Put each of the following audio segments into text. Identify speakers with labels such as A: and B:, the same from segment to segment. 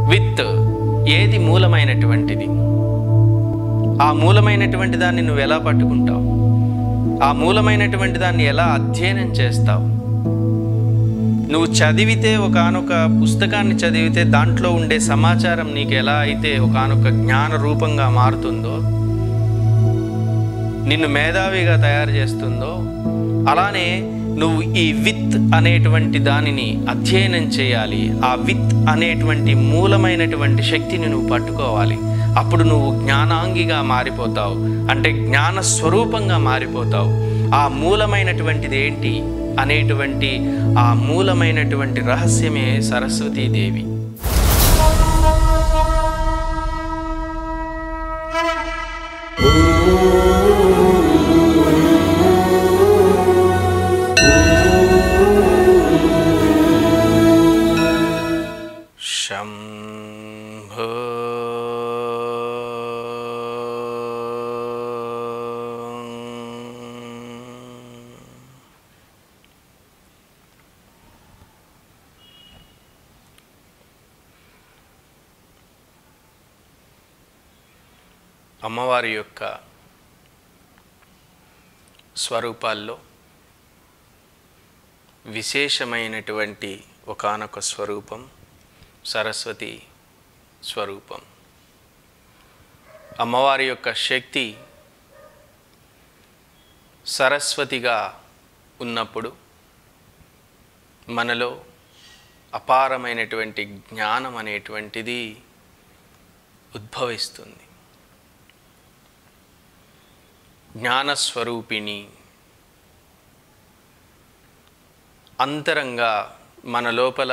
A: with ఏది మూలమైనటువంటిది ఆ మూలమైనటువంటి దాన్ని నువ్వు ఎలా పట్టుకుంటావు ఆ మూలమైనటువంటి దాన్ని ఎలా అధ్యయనం చేస్తావు నువ్వు చదివితే ఒకనొక పుస్తకాన్ని చదివితే దాంట్లో ఉండే సమాచారం నీకు ఎలా అయితే ఒకనొక జ్ఞాన రూపంగా మారుతుందో నిన్ను మేధావిగా తయారు చేస్తుందో అలానే నువ్వు ఈ విత్ అనేటువంటి దానిని అధ్యయనం చేయాలి ఆ విత్ అనేటువంటి మూలమైనటువంటి శక్తిని నువ్వు పట్టుకోవాలి అప్పుడు నువ్వు జ్ఞానాంగిగా మారిపోతావు అంటే జ్ఞాన స్వరూపంగా మారిపోతావు ఆ మూలమైనటువంటిది ఏంటి అనేటువంటి ఆ మూలమైనటువంటి రహస్యమే సరస్వతీదేవి శంభో అమ్మవారి యొక్క స్వరూపాల్లో విశేషమైనటువంటి ఒకానొక స్వరూపం సరస్వతి స్వరూపం అమ్మవారి యొక్క శక్తి సరస్వతిగా ఉన్నప్పుడు మనలో అపారమైనటువంటి జ్ఞానం అనేటువంటిది ఉద్భవిస్తుంది జ్ఞానస్వరూపిణి అంతరంగా మన లోపల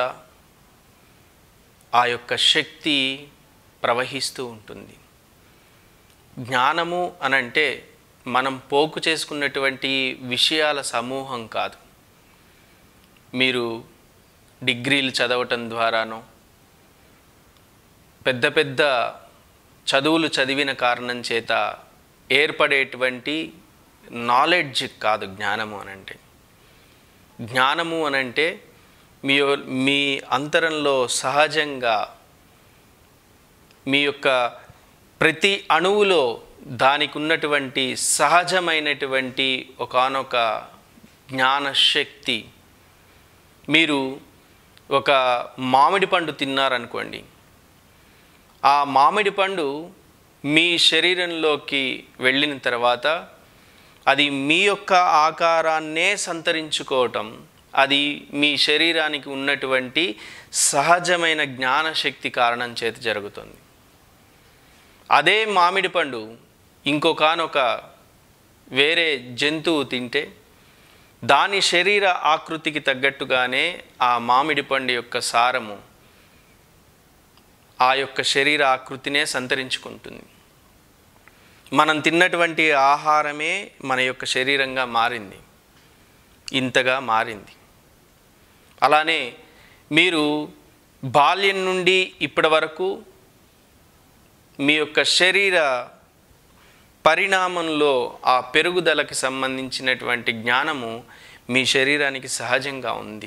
A: ఆ యొక్క శక్తి ప్రవహిస్తూ ఉంటుంది జ్ఞానము అనంటే మనం పోకు చేసుకున్నటువంటి విషయాల సమూహం కాదు మీరు డిగ్రీలు చదవటం ద్వారానో పెద్ద పెద్ద చదువులు చదివిన కారణం చేత ఏర్పడేటువంటి నాలెడ్జ్ కాదు జ్ఞానము అనంటే జ్ఞానము అనంటే మీ మీ అంతరంలో సహజంగా మీ యొక్క ప్రతి అణువులో దానికి ఉన్నటువంటి సహజమైనటువంటి ఒకానొక జ్ఞానశక్తి మీరు ఒక మామిడి పండు తిన్నారనుకోండి ఆ మామిడి పండు మీ శరీరంలోకి వెళ్ళిన తర్వాత అది మీ యొక్క ఆకారాన్నే సంతరించుకోవటం అది మీ శరీరానికి ఉన్నటువంటి సహజమైన జ్ఞానశక్తి కారణం చేత జరుగుతుంది అదే మామిడి పండు ఇంకొకనొక వేరే జంతువు తింటే దాని శరీర ఆకృతికి తగ్గట్టుగానే ఆ మామిడి పండు యొక్క సారము ఆ యొక్క శరీర ఆకృతినే సంతరించుకుంటుంది మనం తిన్నటువంటి ఆహారమే మన యొక్క శరీరంగా మారింది ఇంతగా మారింది అలానే మీరు బాల్యం నుండి ఇప్పటి వరకు మీ యొక్క శరీర పరిణామంలో ఆ పెరుగుదలకి సంబంధించినటువంటి జ్ఞానము మీ శరీరానికి సహజంగా ఉంది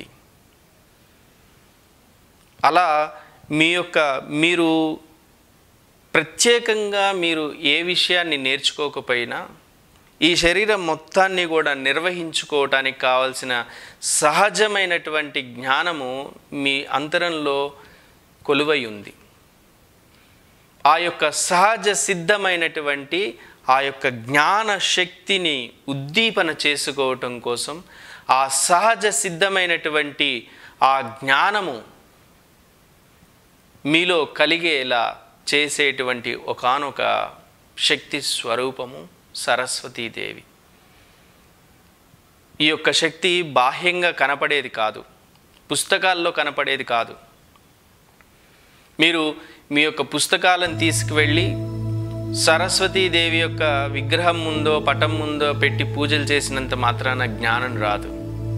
A: అలా మీ యొక్క మీరు ప్రత్యేకంగా మీరు ఏ విషయాన్ని నేర్చుకోకపోయినా ఈ శరీరం మొత్తాన్ని కూడా నిర్వహించుకోవటానికి కావలసిన సహజమైనటువంటి జ్ఞానము మీ అంతరంలో కొలువై ఉంది ఆ యొక్క సహజ సిద్ధమైనటువంటి ఆ యొక్క జ్ఞాన శక్తిని ఉద్దీపన చేసుకోవటం కోసం ఆ సహజ సిద్ధమైనటువంటి ఆ జ్ఞానము మీలో కలిగేలా చేసేటువంటి ఒకానొక శక్తి స్వరూపము సరస్వతీదేవి ఈ యొక్క శక్తి బాహ్యంగా కనపడేది కాదు పుస్తకాల్లో కనపడేది కాదు మీరు మీ యొక్క పుస్తకాలను తీసుకువెళ్ళి సరస్వతీదేవి యొక్క విగ్రహం ముందో పటం ముందో పెట్టి పూజలు చేసినంత మాత్రాన జ్ఞానం రాదు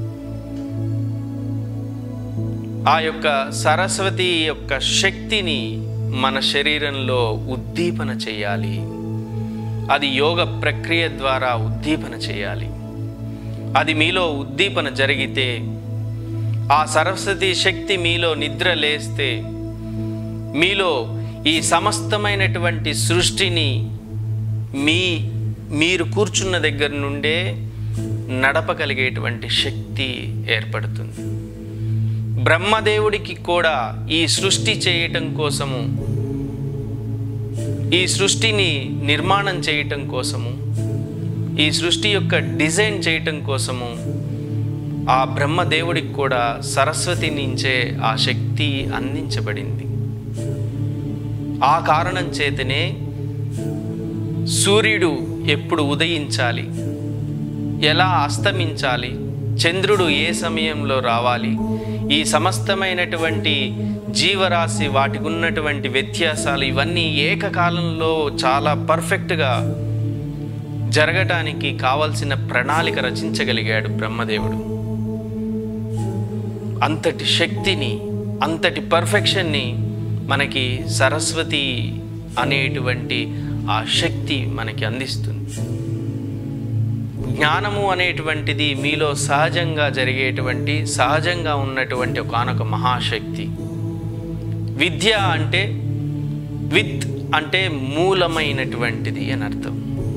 A: ఆ యొక్క సరస్వతి యొక్క శక్తిని మన శరీరంలో ఉద్దీపన చేయాలి అది యోగ ప్రక్రియ ద్వారా ఉద్దీపన చేయాలి అది మీలో ఉద్దీపన జరిగితే ఆ సరస్వతి శక్తి మీలో నిద్ర లేస్తే మీలో ఈ సమస్తమైనటువంటి సృష్టిని మీ మీరు కూర్చున్న దగ్గర నుండే నడపగలిగేటువంటి శక్తి ఏర్పడుతుంది బ్రహ్మదేవుడికి కూడా ఈ సృష్టి చేయటం కోసము ఈ సృష్టిని నిర్మాణం చేయటం కోసము ఈ సృష్టి యొక్క డిజైన్ చేయటం కోసము ఆ బ్రహ్మదేవుడికి కూడా సరస్వతి నుంచే ఆ శక్తి అందించబడింది ఆ కారణం చేతనే సూర్యుడు ఎప్పుడు ఉదయించాలి ఎలా అస్తమించాలి చంద్రుడు ఏ సమయంలో రావాలి ఈ సమస్తమైనటువంటి జీవరాశి వాటికి ఉన్నటువంటి వ్యత్యాసాలు ఇవన్నీ ఏకకాలంలో చాలా పర్ఫెక్ట్గా జరగటానికి కావలసిన ప్రణాళిక రచించగలిగాడు బ్రహ్మదేవుడు అంతటి శక్తిని అంతటి పర్ఫెక్షన్ని మనకి సరస్వతి అనేటువంటి ఆ శక్తి మనకి అందిస్తుంది జ్ఞానము అనేటువంటిది మీలో సహజంగా జరిగేటువంటి సహజంగా ఉన్నటువంటి ఒకనొక మహాశక్తి విద్య అంటే విత్ అంటే మూలమైనటువంటిది అని అర్థం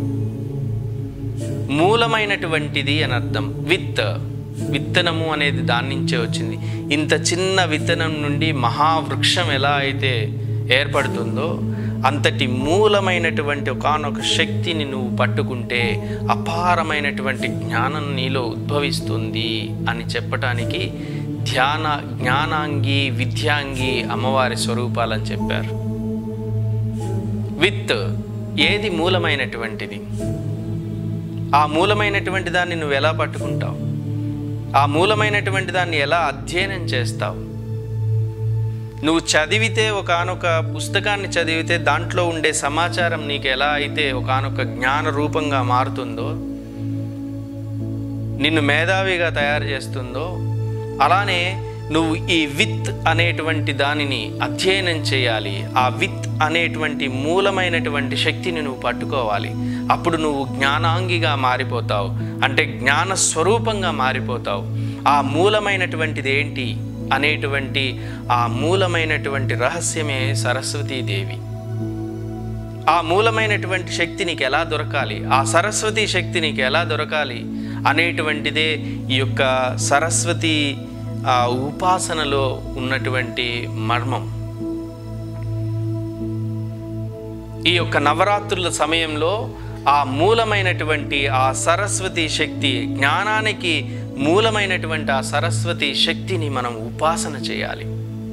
A: మూలమైనటువంటిది అని అర్థం విత్ విత్తనము అనేది దాని నుంచే వచ్చింది ఇంత చిన్న విత్తనం నుండి మహావృక్షం ఎలా అయితే ఏర్పడుతుందో అంతటి మూలమైనటువంటి ఒకనొక శక్తిని నువ్వు పట్టుకుంటే అపారమైనటువంటి జ్ఞానం నీలో ఉద్భవిస్తుంది అని చెప్పటానికి ధ్యాన జ్ఞానాంగి విద్యాంగి అమ్మవారి స్వరూపాలని చెప్పారు విత్ ఏది మూలమైనటువంటిది ఆ మూలమైనటువంటి దాన్ని నువ్వు ఎలా పట్టుకుంటావు ఆ మూలమైనటువంటి దాన్ని ఎలా అధ్యయనం చేస్తావు నువ్వు చదివితే ఒకనొక పుస్తకాన్ని చదివితే దాంట్లో ఉండే సమాచారం నీకు ఎలా అయితే ఒకనొక జ్ఞాన రూపంగా మారుతుందో నిన్ను మేధావిగా తయారు చేస్తుందో అలానే నువ్వు ఈ విత్ అనేటువంటి దానిని అధ్యయనం చేయాలి ఆ విత్ అనేటువంటి మూలమైనటువంటి శక్తిని నువ్వు పట్టుకోవాలి అప్పుడు నువ్వు జ్ఞానాంగిగా మారిపోతావు అంటే జ్ఞాన స్వరూపంగా మారిపోతావు ఆ మూలమైనటువంటిది ఏంటి అనేటువంటి ఆ మూలమైనటువంటి రహస్యమే సరస్వతీదేవి ఆ మూలమైనటువంటి శక్తి నీకు ఎలా దొరకాలి ఆ సరస్వతి శక్తి నీకు ఎలా దొరకాలి అనేటువంటిదే ఈ యొక్క సరస్వతి ఆ ఉపాసనలో ఉన్నటువంటి మర్మం ఈ యొక్క నవరాత్రుల సమయంలో ఆ మూలమైనటువంటి ఆ సరస్వతి శక్తి జ్ఞానానికి మూలమైనటువంటి ఆ సరస్వతి శక్తిని మనం ఉపాసన చేయాలి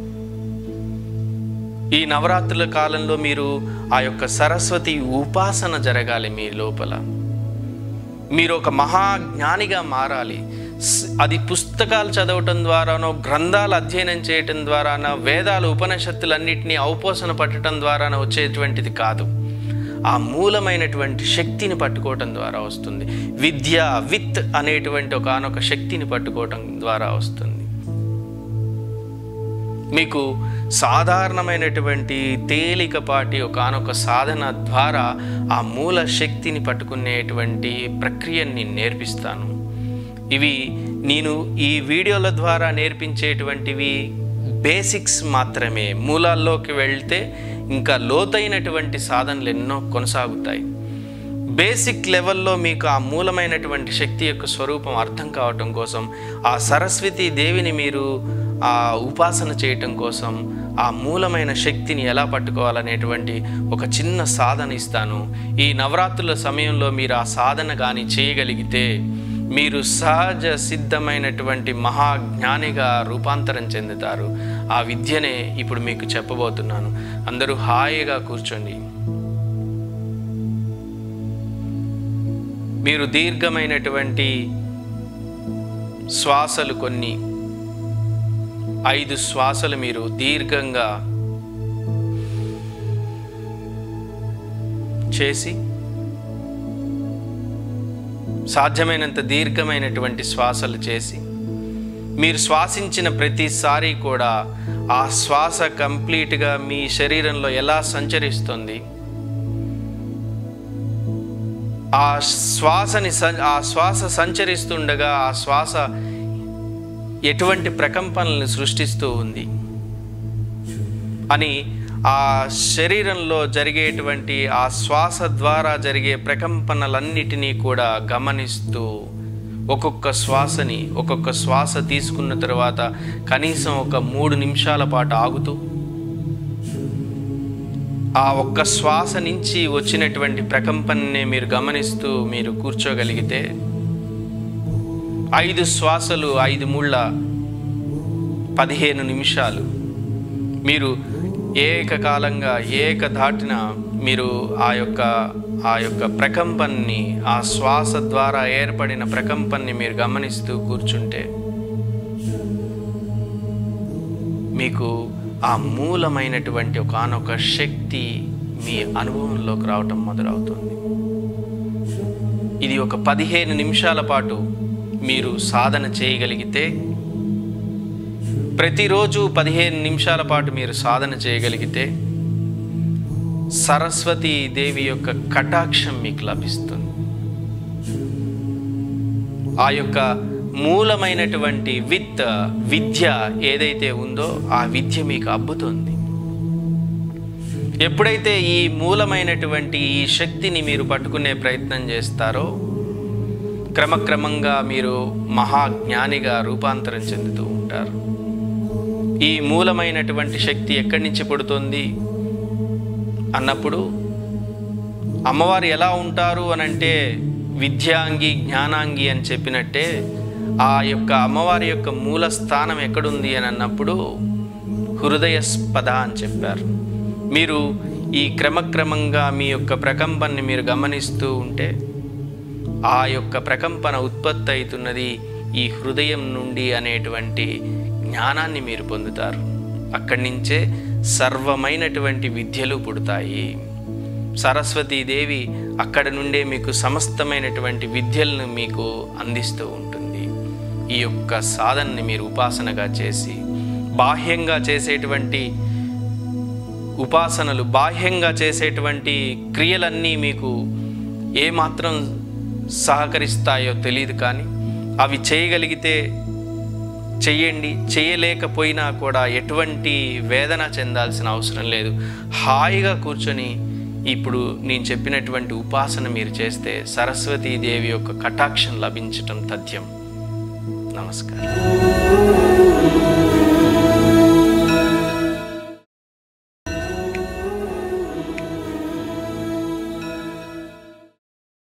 A: ఈ నవరాత్రుల కాలంలో మీరు ఆ యొక్క సరస్వతి ఉపాసన జరగాలి మీ లోపల మీరు ఒక మహాజ్ఞానిగా మారాలి స్- అది పుస్తకాలు చదవటం ద్వారానో గ్రంథాలు అధ్యయనం చేయటం ద్వారానో వేదాలు ఉపనిషత్తులన్నింటినీ ఔపోసన పట్టడం ద్వారానో వచ్చేటువంటిది కాదు ఆ మూలమైనటువంటి శక్తిని పట్టుకోవటం ద్వారా వస్తుంది విద్య విత్ అనేటువంటి ఒకనొక శక్తిని పట్టుకోవటం ద్వారా వస్తుంది మీకు సాధారణమైనటువంటి తేలికపాటి ఒకనొక సాధన ద్వారా ఆ మూల శక్తిని పట్టుకునేటువంటి ప్రక్రియని నేను నేర్పిస్తాను ఇవి నేను ఈ వీడియోల ద్వారా నేర్పించేటువంటివి బేసిక్స్ మాత్రమే మూలాల్లోకి వెళ్తే ఇంకా లోతైనటువంటి సాధనలు ఎన్నో కొనసాగుతాయి బేసిక్ లెవెల్లో మీకు ఆ మూలమైనటువంటి శక్తి యొక్క స్వరూపం అర్థం కావటం కోసం ఆ సరస్వతి దేవిని మీరు ఆ ఉపాసన చేయటం కోసం ఆ మూలమైన శక్తిని ఎలా పట్టుకోవాలనేటువంటి ఒక చిన్న సాధన ఇస్తాను ఈ నవరాత్రుల సమయంలో మీరు ఆ సాధన కానీ చేయగలిగితే మీరు సహజ సిద్ధమైనటువంటి మహాజ్ఞానిగా రూపాంతరం చెందుతారు ఆ విద్యనే ఇప్పుడు మీకు చెప్పబోతున్నాను అందరూ హాయిగా కూర్చోండి మీరు దీర్ఘమైనటువంటి శ్వాసలు కొన్ని ఐదు శ్వాసలు మీరు దీర్ఘంగా చేసి సాధ్యమైనంత దీర్ఘమైనటువంటి శ్వాసలు చేసి మీరు శ్వాసించిన ప్రతిసారి కూడా ఆ శ్వాస కంప్లీట్గా మీ శరీరంలో ఎలా సంచరిస్తుంది ఆ శ్వాసని సం- ఆ శ్వాస సంచరిస్తుండగా ఆ శ్వాస ఎటువంటి ప్రకంపనలను సృష్టిస్తూ ఉంది అని ఆ శరీరంలో జరిగేటువంటి ఆ శ్వాస ద్వారా జరిగే ప్రకంపనలన్నిటినీ కూడా గమనిస్తూ ఒక్కొక్క శ్వాసని ఒక్కొక్క శ్వాస తీసుకున్న తర్వాత కనీసం ఒక మూడు నిమిషాల పాటు ఆగుతూ ఆ ఒక్క శ్వాస నుంచి వచ్చినటువంటి ప్రకంపనని మీరు గమనిస్తూ మీరు కూర్చోగలిగితే ఐదు శ్వాసలు ఐదు ముళ్ళ పదిహేను నిమిషాలు మీరు ఏకకాలంగా ఏకధాటిన మీరు ఆ యొక్క ఆ యొక్క ప్రకంపన్ని ఆ శ్వాస ద్వారా ఏర్పడిన ప్రకంపన్ని మీరు గమనిస్తూ కూర్చుంటే మీకు ఆ మూలమైనటువంటి ఒకనొక శక్తి మీ అనుభవంలోకి రావటం మొదలవుతుంది ఇది ఒక పదిహేను నిమిషాల పాటు మీరు సాధన చేయగలిగితే ప్రతిరోజు పదిహేను నిమిషాల పాటు మీరు సాధన చేయగలిగితే సరస్వతీ దేవి యొక్క కటాక్షం మీకు లభిస్తుంది ఆ యొక్క మూలమైనటువంటి విత్ విద్య ఏదైతే ఉందో ఆ విద్య మీకు అబ్బుతుంది ఎప్పుడైతే ఈ మూలమైనటువంటి ఈ శక్తిని మీరు పట్టుకునే ప్రయత్నం చేస్తారో క్రమక్రమంగా మీరు మహాజ్ఞానిగా రూపాంతరం చెందుతూ ఉంటారు ఈ మూలమైనటువంటి శక్తి ఎక్కడి నుంచి పుడుతుంది అన్నప్పుడు అమ్మవారు ఎలా ఉంటారు అని అంటే విద్యాంగి జ్ఞానాంగి అని చెప్పినట్టే ఆ యొక్క అమ్మవారి యొక్క మూల స్థానం ఎక్కడుంది అని అన్నప్పుడు హృదయస్పద అని చెప్పారు మీరు ఈ క్రమక్రమంగా మీ యొక్క ప్రకంపన్ని మీరు గమనిస్తూ ఉంటే ఆ యొక్క ప్రకంపన ఉత్పత్తి అవుతున్నది ఈ హృదయం నుండి అనేటువంటి జ్ఞానాన్ని మీరు పొందుతారు అక్కడి నుంచే సర్వమైనటువంటి విద్యలు పుడతాయి సరస్వతీదేవి అక్కడ నుండే మీకు సమస్తమైనటువంటి విద్యలను మీకు అందిస్తూ ఉంటుంది ఈ యొక్క సాధనని మీరు ఉపాసనగా చేసి బాహ్యంగా చేసేటువంటి ఉపాసనలు బాహ్యంగా చేసేటువంటి క్రియలన్నీ మీకు ఏమాత్రం సహకరిస్తాయో తెలియదు కానీ అవి చేయగలిగితే చెయ్యండి చేయలేకపోయినా కూడా ఎటువంటి వేదన చెందాల్సిన అవసరం లేదు హాయిగా కూర్చొని ఇప్పుడు నేను చెప్పినటువంటి ఉపాసన మీరు చేస్తే సరస్వతీదేవి యొక్క కటాక్షం లభించటం తథ్యం నమస్కారం